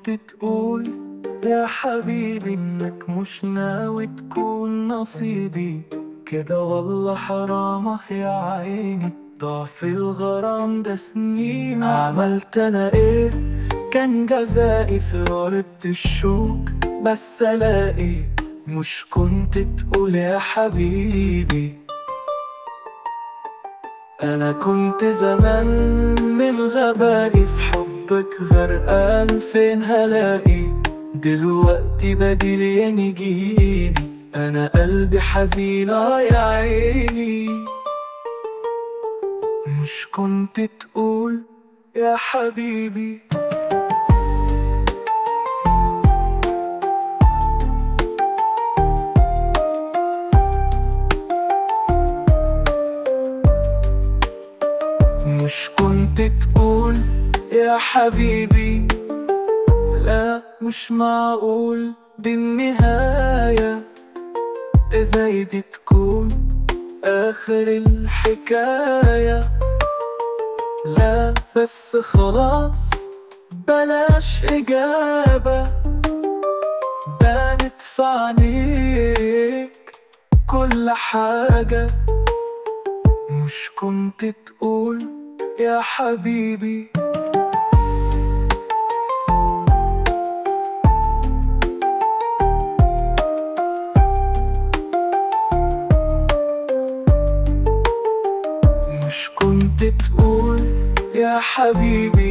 كنت تقول يا حبيبي إنك مش ناوي تكون نصيبي كده والله حرام يا عيني ضعف الغرام ده سنين عملت أنا إيه كان جزائي في غربة الشوق بس ألاقي مش كنت تقول يا حبيبي أنا كنت زمان من غبائي في حبك غرقان فين هلاقي دلوقتي بديل يا نجيني أنا قلبي حزين آه يا عيني مش كنت تقول يا حبيبي مش كنت تقول يا حبيبي لا مش معقول دي النهاية ازاي دي تكون آخر الحكاية لا بس خلاص بلاش إجابة بانت في عينيك كل حاجة مش كنت تقول يا حبيبي مش كنت تقول يا حبيبي